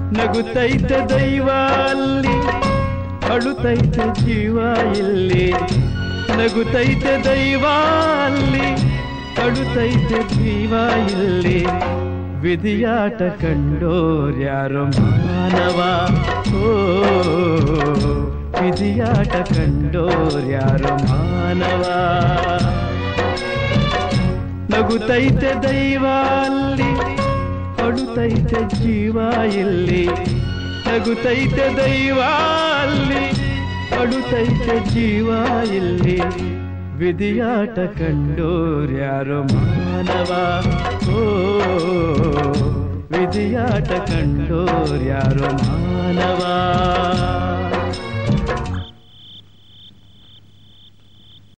ನಗುತ್ತೈತೆ ದೈವ ಅಲ್ಲಿ ಅಳುತ್ತೈತೆ ಜೀವ ಇಲ್ಲಿ ನಗುತ್ತೈತೆ ದೈವ ಅಲ್ಲಿ ಅಳುತ್ತೈತೆ ಜೀವ ಇಲ್ಲಿ ವಿಧಿಯಾಟ ಕಂಡೋರ್ಯಾರು ಮಾನವ ಓ ವಿಧಿಯಾಟ ಕಂಡೋರ್ಯಾರು ಮಾನವ ನಗುತ್ತೈತೆ ದೈವ ಅಲ್ಲಿ ಅಳುತ್ತೈತೆ ಜೀವ ಇಲ್ಲಿ ನಗುತ್ತೈತೆ ದೈವ ಅಲ್ಲಿ ಅಳುತ್ತೈತೆ ಜೀವ ಇಲ್ಲಿ ವಿಧಿಯಾಟ ಕಂಡೋರ್ಯಾರು ಮಾನವ ಓ ವಿಧಿಯಾಟ ಕಂಡೋರ್ಯಾರು ಮಾನವ